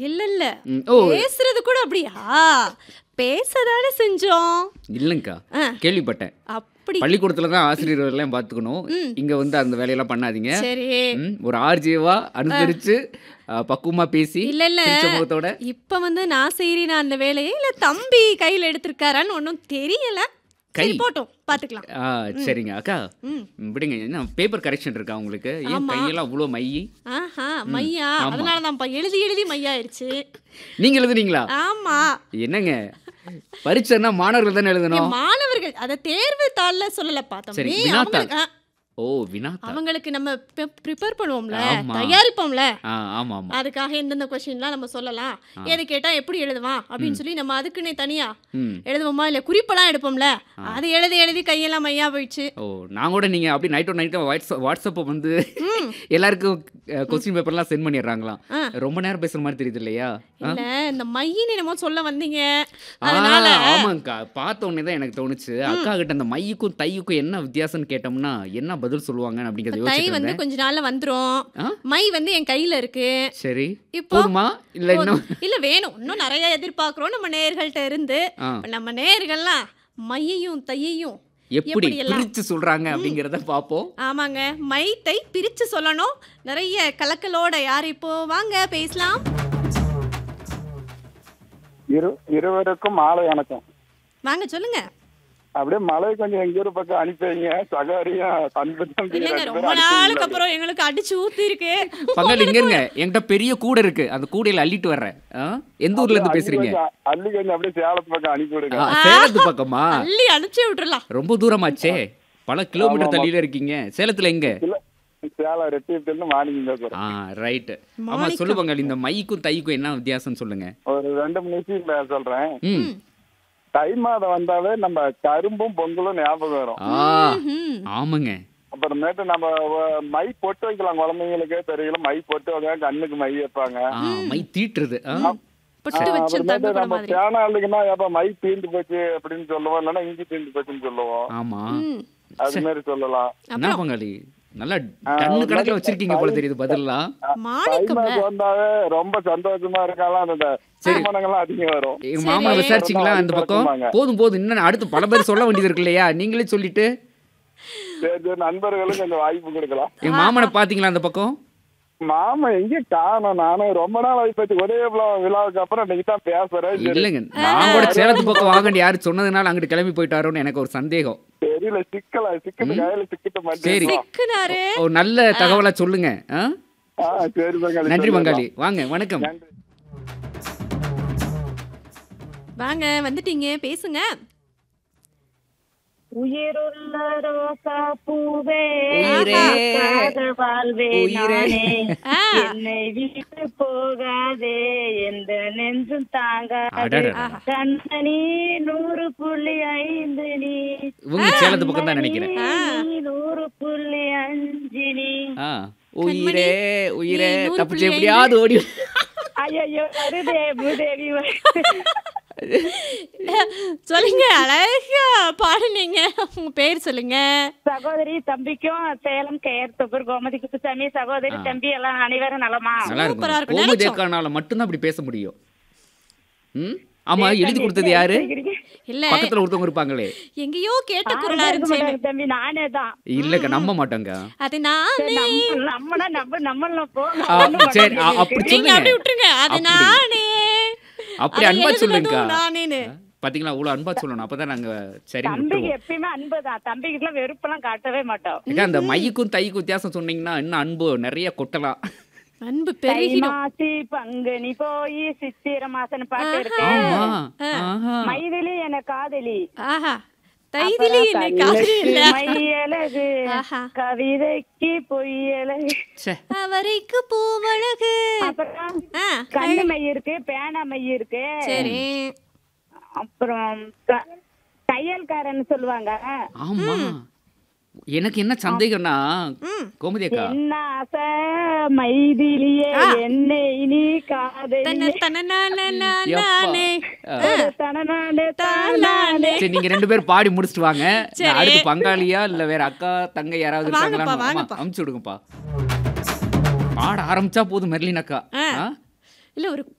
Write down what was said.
இல்ல இல்ல ம், ஓ பேசுறது கூட அப்படியா பேசதானே செஞ்சோம் இல்லைங்கக்கா ஆ. கேள்விப்பட்டேன் அப்படி பள்ளிக்கூடத்துல தான் ஆசிரியர் எல்லாம் பார்த்துக்கணும் இங்க வந்து அந்த வேலையெல்லாம் பண்ணாதீங்க சரி ம், ஒரு ஆர்ஜேவா அனுசரிச்சு அஹ், பக்குவமா பேசி இல்ல இல்ல சிரிச்ச முகத்தோட இப்ப வந்து நான் செய்றேன் அந்த வேலையை இல்ல தம்பி கையில எடுத்திருக்காரான்னு ஒன்றும் தெரியல சரி கை. போட்டோம் பாத்துக்கலாம் ஆ சரிங்க அக்கா ம். ம், விடுங்க என்ன பேப்பர் கரெக்ஷன் இருக்கா உங்களுக்கு ஏன் ஆமா. கையெல்லாம் அவ்வளோ மையி ஆஹா மையா ஆமா. அதனால தான்ப்பா எழுதி எழுதி மையாயிருச்சு நீங்க எழுதுனீங்களா ஆமா என்னங்க பரீட்சைன்னா மாணவர்கள் தானே எழுதணும் என் மாணவர்கள் அத தேர்வு தாள்ல சொல்லலப்பா சரி, தம்பி வினாத்தாள். அவங்களுக்கு ஆ, ஓ வினாத்தா அவங்களுக்கு நம்ம ப்ரிப்பேர் பண்ணுவோம்ல ஆமா. தயாரிப்போம்ல ஆ ஆமா ஆமா அதுக்காக எந்தெந்த கொஸ்டின்லாம் நம்ம சொல்லலாம் எது கேட்டா எப்படி எழுதுவான் அப்படின்னு சொல்லி நம்ம அதுக்குன்னே தனியா ம் எழுதுவோமா இல்ல குறிப்பெல்லாம் எடுப்போம்ல அது எழுதி எழுதி கையெல்லாம் மையா போயிடுச்சு ஓ நான் கூட நீங்க அப்படி நைட் நைட் வாட்ஸ்அப் வாட்ஸ்அப்பை வந்து எல்லாருக்கும் கொஸ்டின் பேப்பர்லாம் சென்ட் பண்ணிடுறாங்களாம் ஆ. ரொம்ப நேரம் பேசுற மாதிரி தெரியுது இல்லையா இல்ல இந்த மையின்னு என்னமோ சொல்ல வந்தீங்க ஆ, அதனால ஆமாங்கக்கா பார்த்த உடனே தான் எனக்கு தோணுச்சு அக்கா கிட்ட அந்த மையுக்கும் தையுக்கும் என்ன வித்தியாசம்னு கேட்டோம்னா என்ன பதில் சொல்லுவாங்க அப்படிங்கறத தை யோசிச்சுட்டு வந்து இருந்தேன் கொஞ்ச நாள்ல வந்துரும் ஆ? மை வந்து என் கையில இருக்கு சரி இப்போ போதுமா இல்ல இன்னும் இல்ல வேணும் இன்னும் நிறைய எதிர்பார்க்கிறோம் நம்ம நேயர்கள்ட்ட இருந்து ஆ. இப்ப நம்ம நேயர்கள்லாம் மையையும் தையையும் எப்படி எப்படியெல்லாம்? பிரிச்சு சொல்றாங்க அப்படிங்கறத பாப்போம் ஆமாங்க மை தை பிரிச்சு சொல்லணும் நிறைய கலக்கலோட யார் இப்போ வாங்க பேசலாம் இரு இருவருக்கும் மாலை வணக்கம் வாங்க சொல்லுங்க அப்படியே மழை கொஞ்சம் எங்க ஊர் பக்கம் அனுப்பி வைங்க சகாரியும் தம்பி தம்பி இல்லைங்க ரெண்டு ரொம்ப பேரும் அனுப்பி நாளுக்கு வைங்க. அப்புறம் எங்களுக்கு அடிச்சு ஊத்தி இருக்கு பங்காளி இங்க இருங்க என்கிட்ட பெரிய கூடை இருக்கு அந்த கூடையில அள்ளிட்டு வர்றேன் ஆ? எந்த ஊர்ல இருந்து அள்ளி பேசுறீங்க கொஞ்சம் அள்ளி கொஞ்சம் அப்படியே சேலத்து பக்கம் அனுப்பி விடுங்க ஆ, சேலத்து பக்கமா அள்ளி அனுப்பிச்சு விட்டுறலாம் ரொம்ப தூரமாச்சே பல கிலோமீட்டர் தள்ளியில இருக்கீங்க சேலத்துல எங்க இல்ல சேலம் ரெட்டிட்டு மார்னிங் பேசுறேன் ஆ ரைட் ஆமா மாணிக்கம். சொல்லு பங்காளி இந்த மைக்கும் தைக்கும் என்ன வித்தியாசம் சொல்லுங்க ஒரு ரெண்டு நிமிஷம் சொல்றேன் ம் தை மாதம் வந்தாவே நம்ம கரும்பும் பொங்கலும் ஞாபகம் வரும் ஆ ம்ஹும். ஆமாங்க அப்புறமேட்டு நம்ம வ- மை பொட்டு வைக்கலாம் குழந்தைங்களுக்கு தெரியல மை பொட்டு வைக்க கண்ணுக்கு மை வைப்பாங்க ஆ மை தீட்டுறது ஆ பொட்டு வச்சு தங்க அப்புறமேட்டு கூட நம்ம மாதிரி பேனாளுக்குன்னா எப்ப மை தீர்ந்து போச்சு அப்படின்னு சொல்லுவோம் இல்லைன்னா இஞ்சி தீர்ந்து போச்சுன்னு சொல்லுவோம் ஆமா ம். அது மாதிரி சொல்லலாம் என்ன பங்காளி நல்லா டன்னு கணக்குல வச்சிருக்கீங்க போல தெரியுது பதிலாம் தை மாணிக்கம்ல மாதம் வந்தாவே ரொம்ப சந்தோஷமா இருக்கலாம் அந்த திருமணங்கள்லாம் அதிகம் வரும் எங்க மாமா விசாரிச்சிங்களா அந்த பக்கம் சொல்லுவாங்க. போதும் போதும் இன்னும் அடுத்து பல பேர் சொல்ல வேண்டியது இருக்கு இல்லையா நீங்களே சொல்லிட்டு சரி சரி நண்பர்களும் கொஞ்சம் வாய்ப்பு கொடுக்கலாம் எங்க மாமனை பாத்தீங்களா அந்த பக்கம் மாமா எங்க காணோம் நானும் ரொம்ப நாள் ஆயிப்போச்சு ஒரே விழா- விழாவுக்கு அப்புறம் இன்னைக்கு தான் பேசுறேன் சரி, இல்லைங்க நான் கூட சேலத்து பக்கம் வாங்கன்னு யாரு சொன்னதுனால அங்கிட்டு கிளம்பி போயிட்டாரோன்னு எனக்கு ஒரு சந்தேகம் தெரியல சிக்கல சிக்கிட்டு கையில சிக்கிட்டு சரி. மாட்டேன் சிக்குனாரு ஒரு நல்ல தகவலா சொல்லுங்க ஆ? ஆ, சரி பங்காளி நன்றி சொல்லிடலாம். பங்காளி வாங்க வணக்கம் நன்றி வாங்க வந்துட்டீங்க பேசுங்க உயிருள்ள ரோசா பூவே உயிரே, காத வாழ்வே உயிரே. நானே ஆ. என்னை விட்டு போகாதே எந்த நெஞ்சும் தாங்காதே அடடடா. கண்ணனி நூறு புள்ளி ஐந்து நீ இவங்க சேலத்து பக்கம் தான் நினைக்கிறேன் நீ நூறு புள்ளி அஞ்சு நீ ஆ உயிரே உயிரே நீ நூறு தப்பிச்சு புள்ளி எப்படியாவது ஓடி ஐயோ வருதே பூதேவி சொல்லுங்க அழகா பாடுனீங்க உங்க பேர் சொல்லுங்க சகோதரி தம்பிக்கும் சேலம் கேர் தொகுர் கோமதி குப்புசாமி சகோதரி தம்பி எல்லாம் அனைவரும் நலமா நல்லா சூப்பரா இருக்கும் இருக்கும், கோமு நினைச்சோம். தேக்கானால மட்டும்தான் அப்படி பேச முடியும் ம் ஆமா எழுதி கொடுத்தது யாரு இல்ல பக்கத்துல ஒருத்தவங்க இருப்பாங்களே எங்கேயோ கேட்ட குரலா இருந்துச்சு தம்பி நானே தான் இல்லக்கா நம்ப மாட்டோங்க அது நானே நம்மனா நம்ம நம்மள போ ஆ, சரி ஆ, அப்படி நீங்க சொல்லுங்க அப்படி விட்டுருங்க அது அப்படி. நானே அப்படி அதை அன்பா எழுதுனதும் சொல்லுங்கக்கா நானேன்னு பாத்தீங்களா அவ்வளவு அன்பா சொல்லணும் அப்பதான் நாங்க சரி தம்பிக்கு விட்டுருவோம் எப்பயுமே அன்புதான் தம்பிக்கு எல்லாம் வெறுப்பெல்லாம் காட்டவே மாட்டோம் ஏக்கா, அந்த மைக்கும் தைக்கும் வித்தியாசம் சொன்னீங்கன்னா இன்னும் அன்பு நிறைய கொட்டலாம் அன்பு தை பெருகிடும் மாசி பங்குனி போய் சித்திர மாசம் பாட்டு இருக்கு ஆமா ஆஹா. மைதிலி என காதலி ஆஹா தைதிலி என்ன காதலி இல்ல மையழகு ஆஹா. கவிதைக்கு பொய்யழகு ச்சே. அவரைக்கு பூவழகு அப்புறம் ஆ, கண்ணு மை இருக்கு பேனா மை இருக்கு சரி அப்புறம் க- தையல்காரன்னு சொல்லுவாங்க ஆமா எனக்கு என்ன சந்தேகம்னா ம். கோமதி அக்கா என்ன ஆசை மைதிலியே ஆ. என்னை நீ காதலி தன்ன தனனானே எப்பா. தனநானே தானானே. சரி நீங்க ரெண்டு பேரும் பாடி முடிச்சிட்டு வாங்க நான் சரி. அடுத்து பங்காளியா இல்ல வேற அக்கா தங்கை யாராவது வாங்கப்பா, இருக்காங்களா வாங்கப்பா. அமுச்சு விடுங்கப்பா பாட ஆரம்பிச்சா போதும் மெர்லின் அக்கா ஆ. ஆ? இல்ல ஒரு